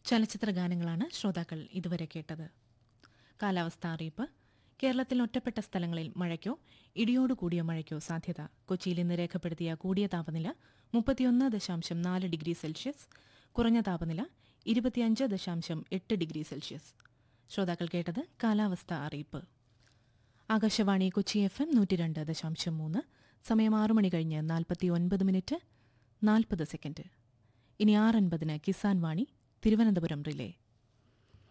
ചലച്ചിത്ര ഗാനങ്ങളാണ് ശ്രോതാക്കൾ ഇതുവരെ കേട്ടത് കാലാവസ്ഥ അറിയിപ്പ് കേരളത്തിൽ ഒറ്റപ്പെട്ട സ്ഥലങ്ങളിൽ മഴയ്ക്കോ ഇടിയോട് കൂടിയ മഴയ്ക്കോ സാധ്യത കൊച്ചിയിൽ ഇന്ന് രേഖപ്പെടുത്തിയ കൂടിയ താപനില മുപ്പത്തിയൊന്ന് ദശാംശം നാല് ഡിഗ്രി സെൽഷ്യസ് കുറഞ്ഞ താപനില ഇരുപത്തിയഞ്ച് ദശാംശം എട്ട് ഡിഗ്രി സെൽഷ്യസ് ശ്രോതാക്കൾ കേട്ടത് കാലാവസ്ഥ അറിയിപ്പ് ആകാശവാണി കൊച്ചി എഫ് എം നൂറ്റി രണ്ട് ദശാംശം മൂന്ന് സമയം ആറു മണി കഴിഞ്ഞ് നാൽപ്പത്തി ഒൻപത് മിനിറ്റ് നാൽപ്പത് സെക്കൻഡ് ഇനി ആറൻപതിന് കിസാൻ വാണി തിരുവനന്തപുരം റിലേ